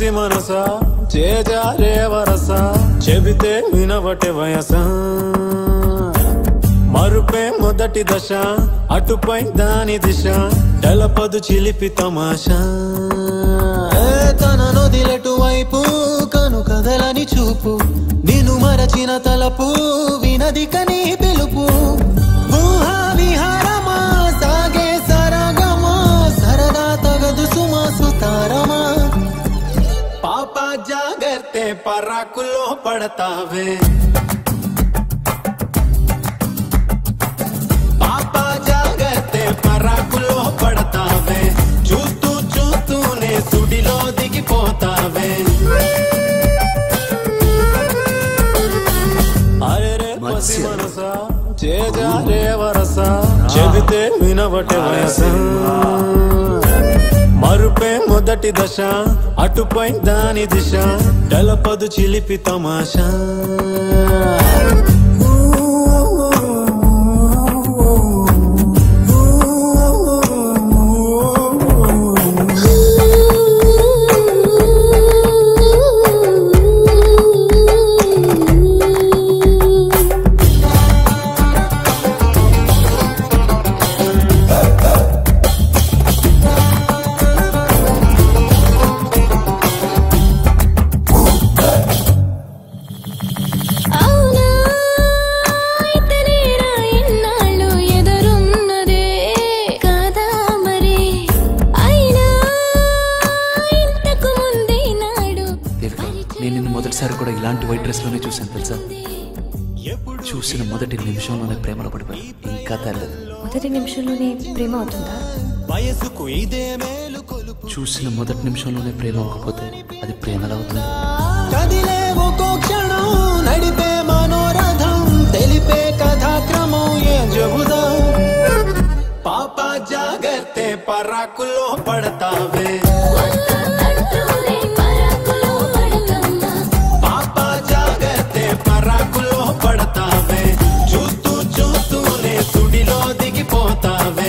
పసి మనస చేజారే వరస చెబితే వినవటే వయస మరుపే మొదటి దశ అటుపై దాని దిశ తెలపదు చిలిపి తమాషా ఏ తన నొదిలెటు వైపు కను కదలని చూపు నిన్ను మరచిన తలపు వినది కని పిలుపు ఊహా విహారమా సాగే సరగమా సరదా తగదు సుమా సుతారమా పాప జాగర్తే పరాకులో పడతావే పాప జాగర్తే పరాకులో పడతావే చూస్తూ చూస్తూనే సుడిలో దిగిపోతావే అరెరే పసి మనస చేజారే వరస చెబితే వినవటే వయస మరుపే మొదటి దశ అటుపై దాని దిశ తెలపదు చిలిపి తమాషా అవునా ఇతనేనా ఎన్నాళ్ళు ఎదురున్నదే కాదా మరి అయినా ఇంతకు ముందే నాడు దేవిక నేను నిన్ను మొదటిసారి కూడా ఇలాంటి వైట్ డ్రెస్ లోనే చూశాను తెలుసా చూసిన మొదటి నిమిషంలోనే ప్రేమలో పడిపోయాను ఇంకా తెల్లదు మొదటి నిమిషంలోనే ప్రేమ అవుతుందా వయసుకు ఇదే మేలు కొలుపు చూసిన మొదటి నిమిషంలోనే ప్రేమ అవ్వకపోతే అది ప్రేమలా అవుతుంది కదిలే ఒక్కో క్షణం నడిపే మనోరథం తెలిపే కథాక్రమం ఏం చెబుదాం పాప జాగర్తే పరాకులో పడతావే అంటూనే పరాకులో పడకమ్మా పాప జాగర్తే పరాకులో పడతావే చూస్తూ చూస్తూనే సుడిలో దిగిపోతావే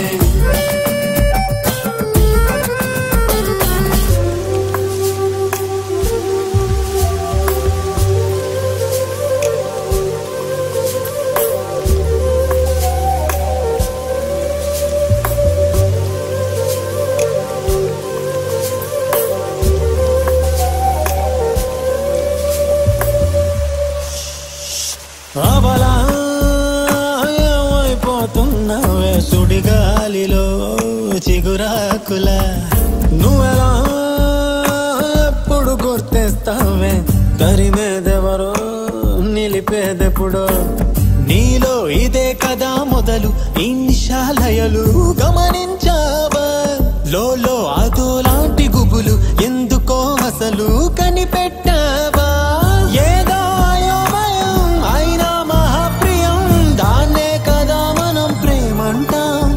అవలా ఏమైపోతున్నావే సుడిగాలిలో చిగురాకుల నువ్వెలా ఎప్పుడు గుర్తిస్తావే తరిమేదెవరో నిలిపేదెప్పుడో నీలో ఇదే కదా మొదలు ఇన్షాలయలు గమనించావా లోలో అదో లాంటి గుబులు ఎందుకో అసలు కనిపెట్టావా ఏదో అయోమయం అయినా మహాప్రియం దాన్నే కదా మనం ప్రేమంటాం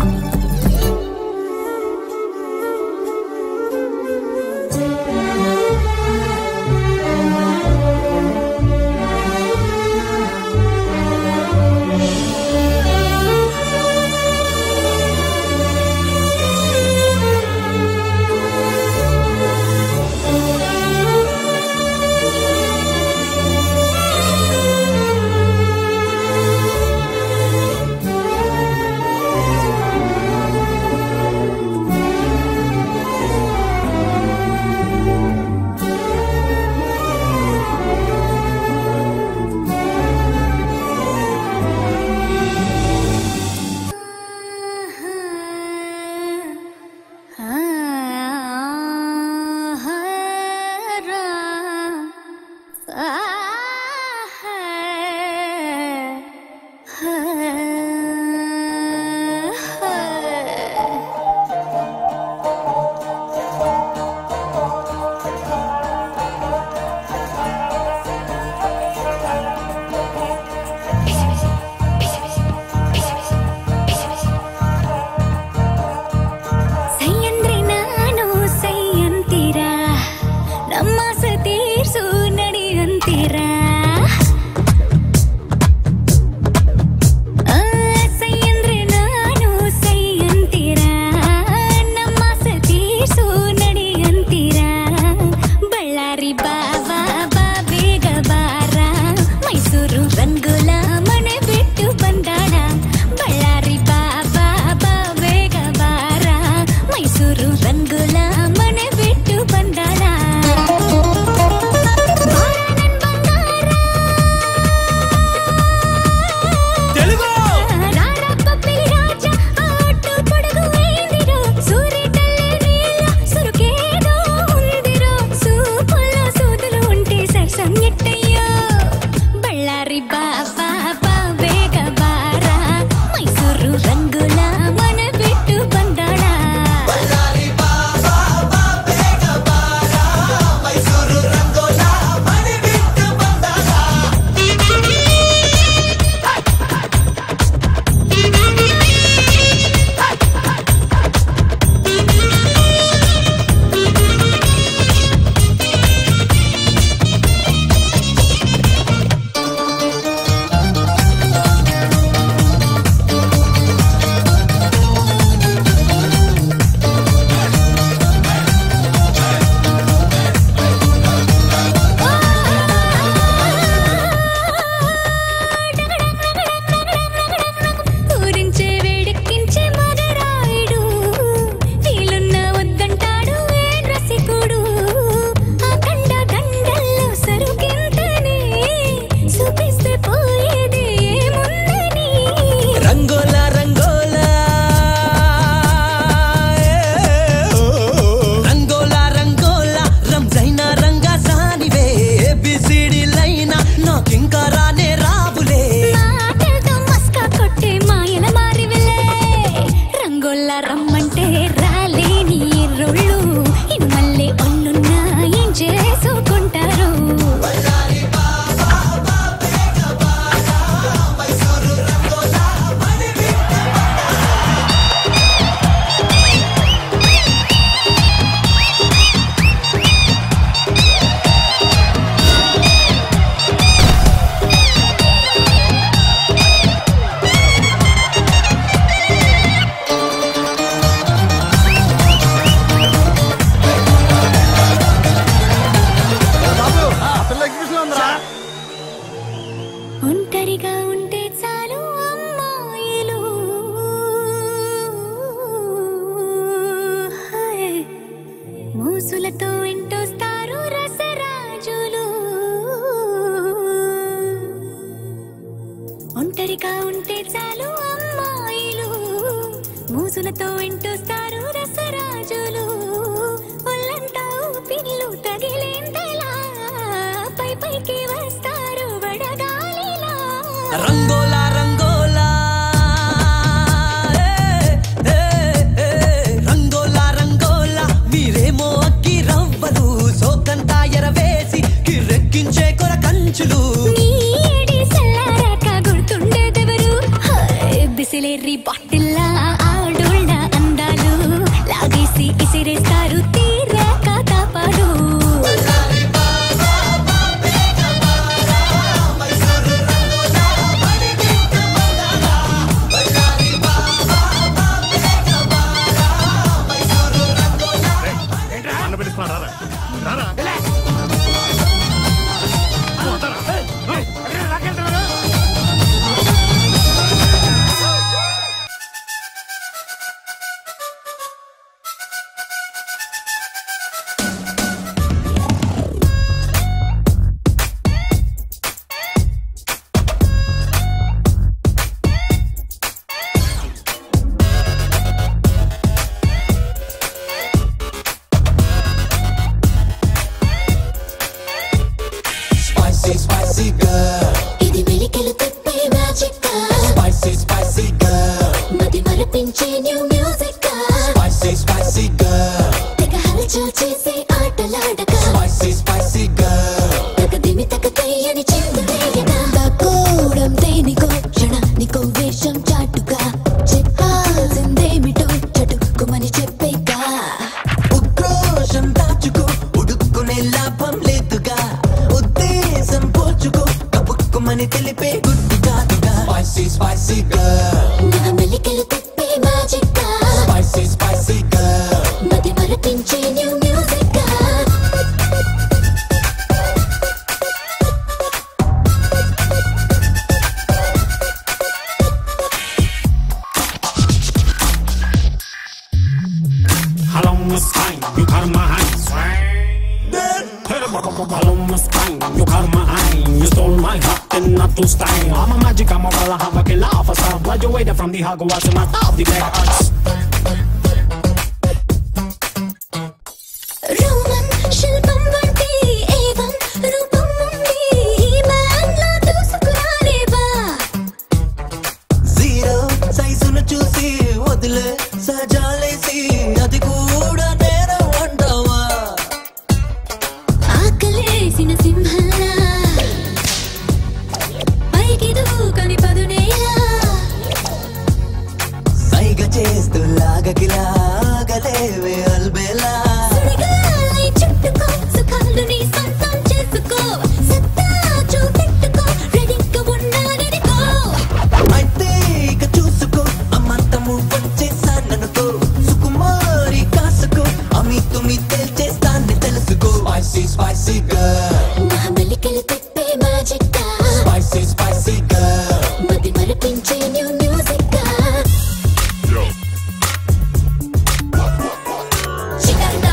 చాలు అమ్మాయిలు మూసులతో ఇంటొస్తారు రసరాజులు ఒళ్ళంతా పిల్లు తగిలేంతలా పై పైకి వస్తారు వడగాలిలా రంగోలా రంగోలా ఏ, ఏ, ఏ, రంగోలా రంగోలా మీరేమో అక్కి రవ్వలు సోకంతా ఎరవేసి కిర్రెక్కించే కొర కంచులు నీ ఏడి సల్లారాక గుర్తుండేదెవరు హాయ్, బిసిలేరి బాటిల్లా ఆడోళ్ళ అందాలు లాగేసి ఇసిరేస్తారు తీరాక తాపాలు అన్న పిలుస్తున్నా రారా రారా స్పైసీ స్పైసీ గర్ల్ ఇది మెలికలు తిప్పే మ్యాజిక్ స్పైసీ స్పైసీ గర్ల్ మది మరపించే new music spicy spicy girl తెగ హల్చల్ చేసే ఆటలాడక స్పైసీ స్పైసీ గర్ల్ తగ దిమి తగ తెయ్యని చిందులేయగా తగ్గూడం దేనికో క్షణానికో వేషం చాటుగా చెప్పాల్సిందేమిటో చటుకుమని చెప్పేగా ఉక్రోషం దాచుకో ఉడుక్కునే లాభం లేదుగా ఉద్దేశం పోచుకో కపుక్కుమని తెలిపే గుడ్డు కాదుగా స్పైసీ స్పైసీ గర్ల్ నా మెలికలు తిప్పే మ్యాజిక్ స్పైసీ స్పైసీ గర్ల్ మది మరపించే new music Hello, Miss Fine, you got my hand. Hello, Miss Fine, you got my eye. You stole my heart and not to style. I'm a magic, I'm a well, I have a killer officer. Graduated from the Hogwarts and I thought the black arts. Roman శిల్పం వంటి A1 రూపం ఉంది ఈ మ్యాన్లా దూసుకురాలేవా zero సైజును చూసి వదిలే సజాలేసి అది కూడా నేరం అంటావా ఆకలేసిన సింహంలా పైకి దూకని పదునేలా సైగ చేస్తూ లాగకిలాగలేవే అల్బేలా సుడిగాలి చుట్టుకో సుఖాలు నీ సొంతం చేసుకో సత్తా చూపెట్టుకో రెడీగా ఉండాలనుకో అయితే ఇక చూసుకో అమ్మంతము వచ్చేసాననుకో సుకుమారి కాసుకో అమి తుమి తేల్చేస్తాన్ని తెలుసుకో స్పైసీ స్పైసీ గర్ల్ నా మెలికలు తిప్పే మ్యాజిక్ స్పైసీ స్పైసీ గర్ల్ మది మరపించే న్యూ మ్యూజిక్ చికన్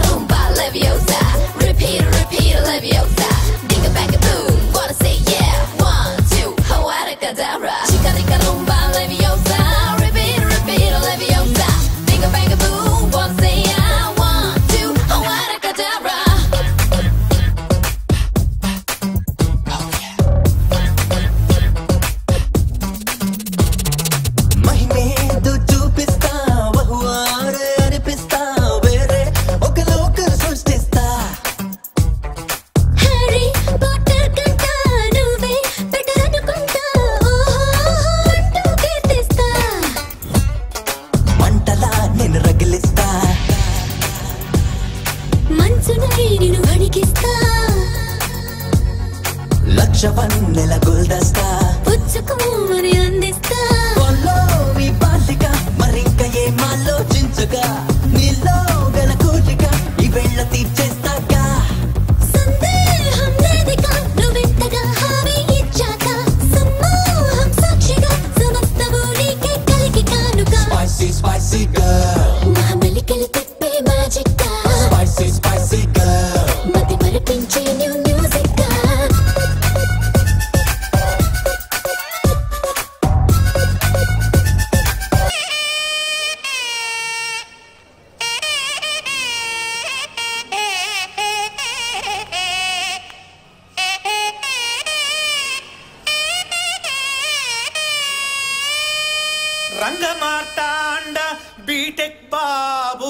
రంగమార్తాండ బీటెక్ బాబు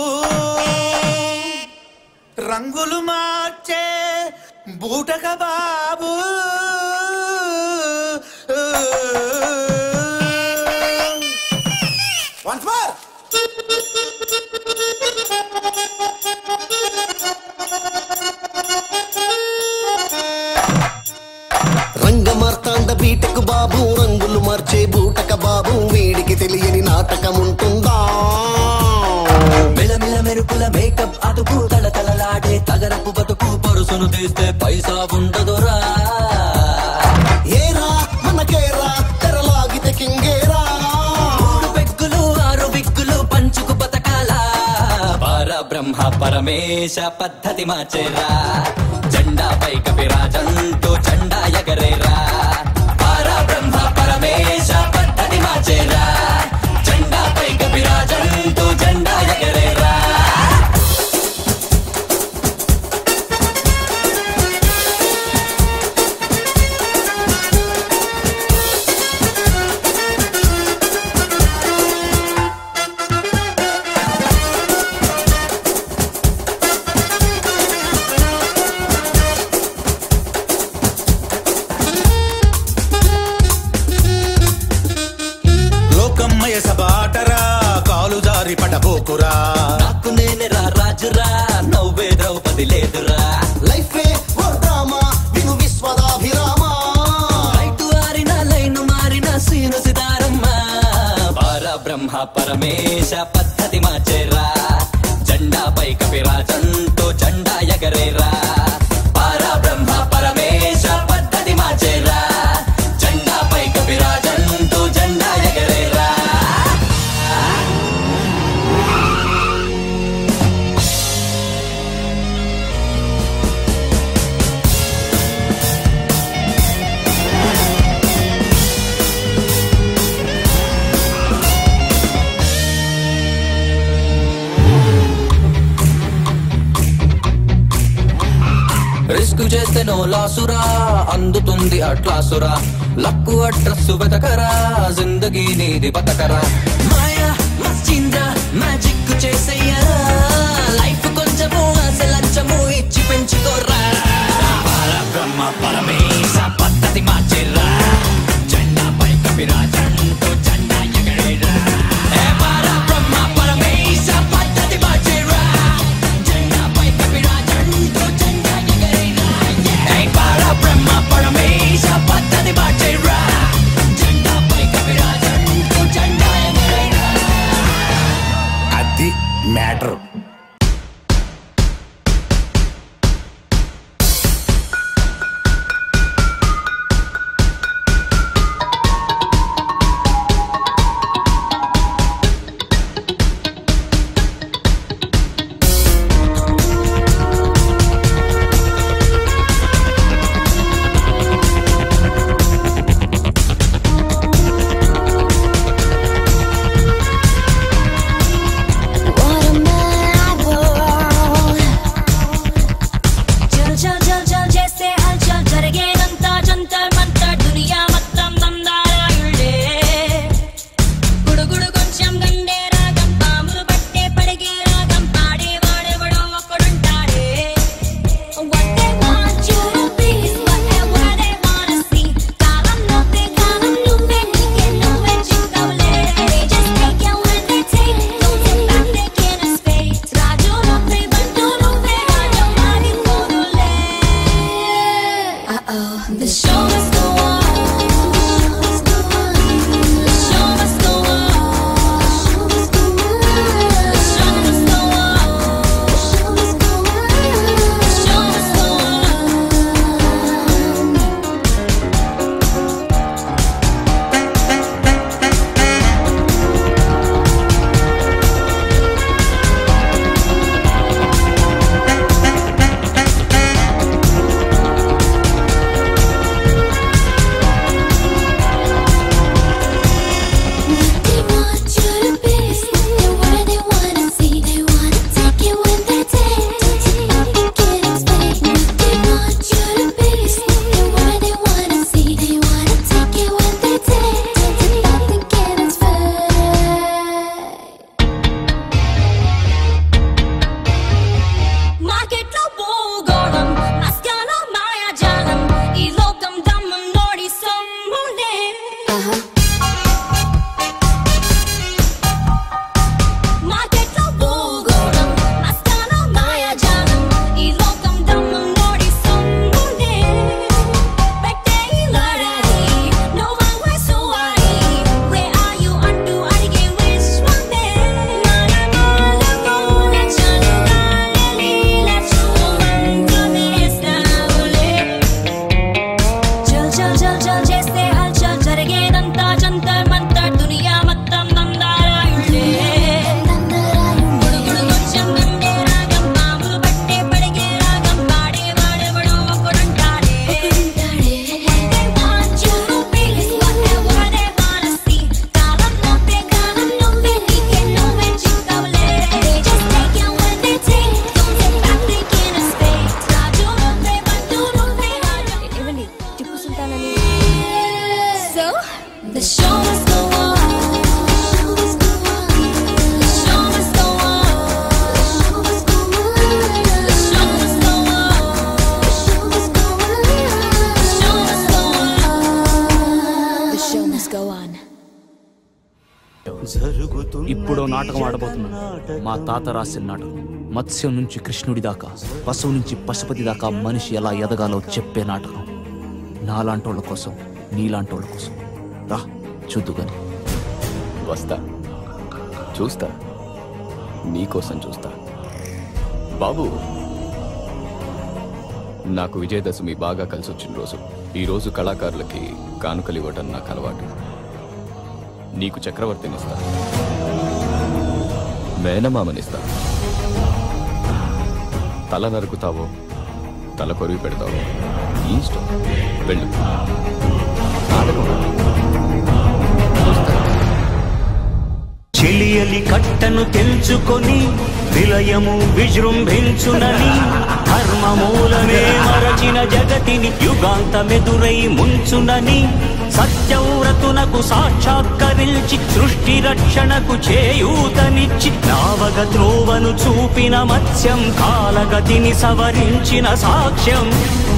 రంగులు మార్చే బూటక బాబు వన్స్ మోర్ రంగమార్తాండ బీటకు బాబు రంగులు మార్చే బూటక బాబు వీడికి తెలియని నాటకం ఉంటుందా మిలమిల మెరుపుల మేకప్ అదుపు తళతళలాడే తగరపు బతుకు పరుసును తీస్తే పైసా ఉండదురా ఏరా మనకేరా తెరలాగితే కింగేరా మూడు పెగ్గులు ఆరు బిగ్గులు పంచుకు బతకాల పరబ్రహ్మ పరమేశ పద్ధతి మార్చేరా జెండా పైక విరాజంటూ జెండా ఎగరేరా పరబ్రహ్మ పరమేశ పద్ధతి మార్చేరా జెండా పైక విరాజంటూ జెండా ఎగరేరా లోకమ్మయ సబాటరా కాలు జారి పటబోకురా నాకు నేనే రా రాజురా నవ్వే ద్రౌపది లేదురా లైఫే ఓ డ్రామా విను విశ్వదాభిరామా రైటు ఆరిన లైను మారిన సీను సితారమ్మ పరబ్రహ్మ పరమేశ పద్ధతి మార్చేరా జెండా పైక విరాజంతో జెండా ఎగరేరా పరబ్రహ్మ పరమేశ పద్ధతి మార్చేరా జెండా పైక విరాజంతో జెండా ఎగరేరా రిస్క్ చేస్తే నో లాసురా అందుతుంది అట్లాసురా లక్కు అడ్రస్ వెతకరా జిందగీ నీది బతకరా మాయా మస్చిందా మ్యాజిక్ చేసయ్యరా లైఫ్ కొంచెము అసలంచము ఇచ్చి పెంచుకోరా పరబ్రహ్మ పరమేశ పద్ధతి మార్చిర్రా జెండా పైక విరాజంతో జెండా ఎగరేరా ఏ పరబ్రహ్మ పరమేశ పద్ధతి మార్చిర్రా జెండా పైక విరాజంతో జెండా ఎగరేరా ఏ పరబ్రహ్మ పరమేశ పద్ధతి మార్చిర్రా జెండా పైక విరాజంతో జెండా ఎగరేరా అది మ్యాటర్ ఇప్పుడు నాటకం ఆడబోతున్నాను మా తాత రాసిన నాటకం మత్స్యం నుంచి కృష్ణుడి దాకా పశువు నుంచి పశుపతి దాకా మనిషి ఎలా ఎదగాలో చెప్పే నాటకం నాలాంటోళ్ళ కోసం నీలాంటోళ్ళ కోసం రా చూద్దుగాని వస్తా చూస్తా నీకోసం చూస్తా బాబు నాకు విజయదశమి బాగా కలిసి వచ్చిన రోజు ఈ రోజు కళాకారులకి కానుకలు ఇవ్వటం నాకు అలవాటు నీకు చక్రవర్తినిస్తా మేనమామనిస్తా తల నరుకుతావో తల కొరివి పెడతావో నీ ఇష్టం వెళ్ళు నాటకం చెలియలి కట్టను తెంచుకొని విలయము విజృంభించునని ధర్మమూలమే మరచిన జగతిని యుగాంతమెదురై ముంచునని సత్యవ్రతునకు సాక్షాత్కరించి సృష్టి రక్షణకు చేయూతనిచ్చి నావగ త్రోవను చూపిన మత్స్యం కాలగతిని సవరించిన సాక్ష్యం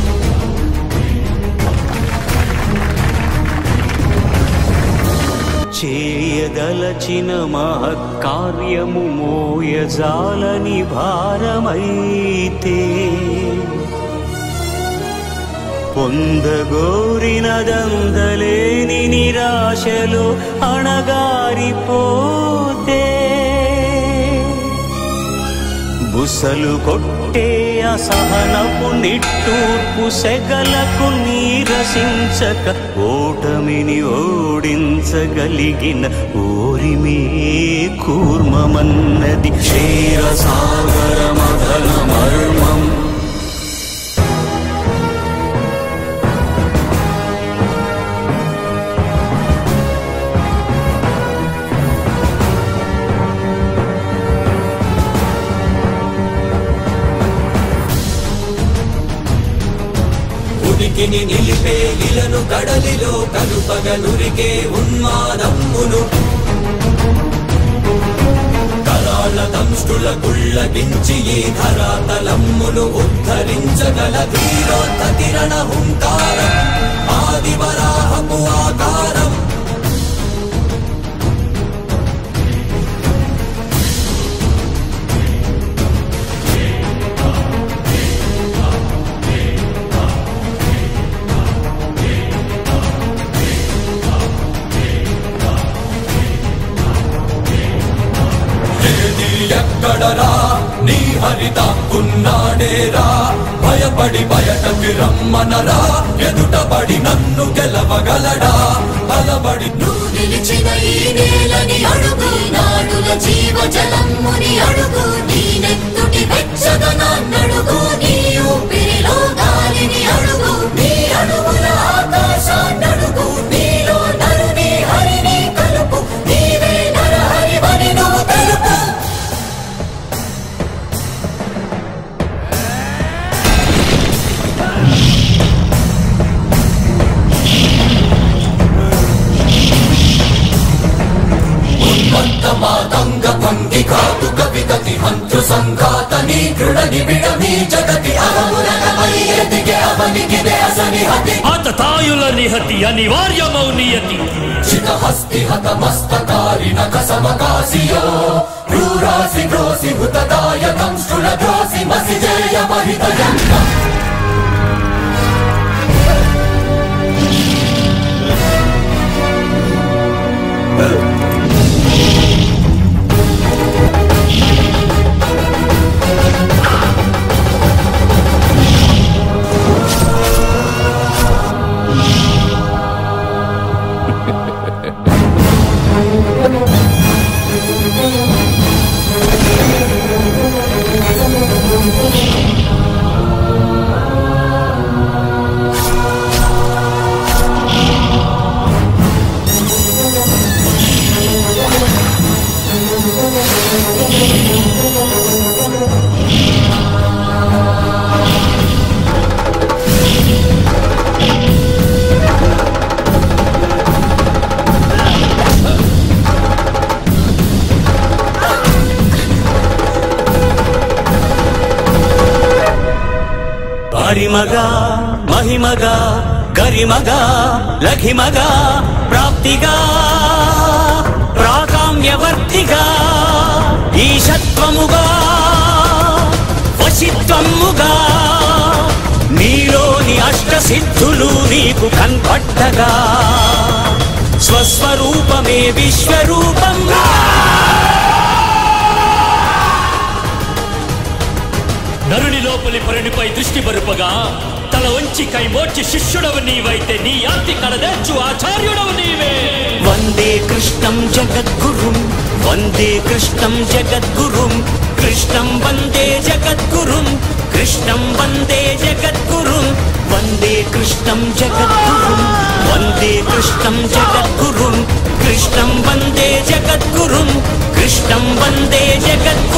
చేయదలచిన మహత్కార్యము మోయజాలని భారమైతే పొందగోరినదందలేని నిరాశలో అణగారిపోతే బుసలు కొట్టే అసహనపు నిట్టూర్పు సెగలకు నీరసించక ఓటమిని ఓడించగలిగిన ఓరిమే కూర్మమన్నది క్షీరసాగర మదన మర్మం ఉనికిని నిలిపే ఇలను కడలిలో కలుపగనురికే ఉన్మాదమ్మును కరాళ దంష్టుల గుళ్ళగించి ఈ ధరాతలమ్మును ఉద్ధరించగల ధీరోత్త కిరణ హుంకారం ఆదివరాహపు ఆకారం ఏది ఎక్కడరా నీ హరితాకున్నాడేరా భయపడి బయటకి రమ్మనరా ఎదుటబడి నన్ను గెలవగలడా బలబడి నువ్వు నిలిచిన ఈ నేలని అడుగు నాడుల జీవ జలమ్ముని అడుగు నీ నెత్తుటి వెచ్చదనాన్నడుగు నీ ఊపిరిలో గాలిని అడుగు నీ అడుగుల ఆకాశాన్నడుగు నీలో నరుని హరిని కలుపు నీవే నరహరివని నువ్వు తెలుపు ఉన్మత్త మాతంగ భంగి కాతు కవిగతి హంతు సంఘాతని దృఢని విడమి జగతి అరమురగమై ఎదిగే అవనికిదే అసని హతి అతతాయుల నిహతి అనివార్యమౌ నియతి చితహస్తి హత మస్తకారిణ కసమకాసియో క్రూరాసి గ్రోసి హుతదాయకం శృణ ద్రోసి మసి జయ మహితయంగ పరిమగా మహిమగా గరిమగా లఘిమగా ప్రాప్తిగా ప్రాకాం వసిత్వముగా నీలోని అష్టసిద్ధులు నీకు కన్పట్టగా స్వస్వరూపమే విశ్వరూపంగా నరుని లోపలి పరునిపై దృష్టి బరుపగా తల వంచి కై మోర్చి శిష్యుడవు నీవైతే నీ ఆర్తి కడదేర్చు ఆచార్యుడవు నీవే వందే కృష్ణం జగద్గురుం వందే కృష్ణం జగద్గురుం కృష్ణం వందే జగద్గురుం కృష్ణం వందే జగద్గురుం వందే కృష్ణం జగద్గురుం వందే కృష్ణం జగద్గురుం కృష్ణం వందే జగద్గురుం కృష్ణం వందే జగద్గురుం